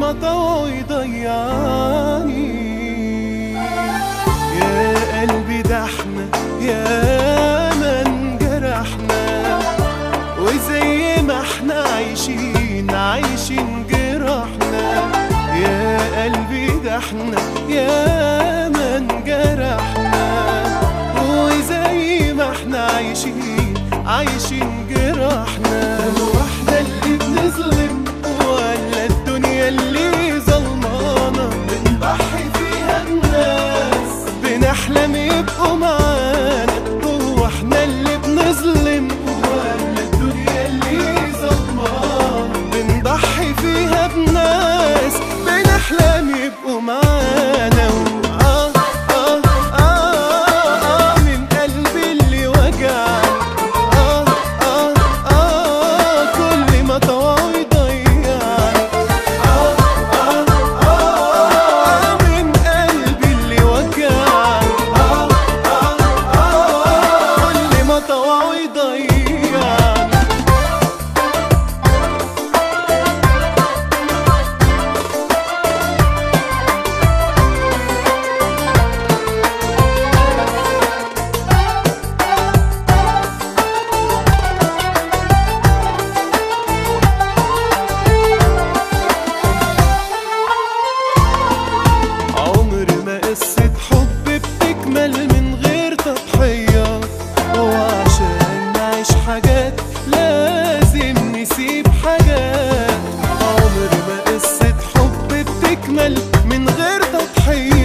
ما طوع يضيعني يا قلبي ده احنا يا من جرحنا وزي ما احنا عايشين عايشين جرحنا يا قلبي ده احنا يا من جرحنا وزي ما احنا عايشين عايشين جرحنا هو احنا اللي بنظلم ولا الدنيا اللي ظلمانا بنضحي فيها الناس بنحلم يبقوا معانا هو احنا اللي بنظلم ولا الدنيا اللي ظلمانا بنضحي فيها بناس بنحلم يبقوا معانا آه آه آه آه من قلبي اللي وجعني آه آه آه كل ما طوعه يضيعني آه آه آه من قلبي اللي وجعني آه آه آه كل ما طوعه يضيعني عمر ما قصة حب بتكمل من غير تضحية وعشان نعيش حاجات لازم نسيب حاجات عمر ما قصة حب بتكمل من غير تضحية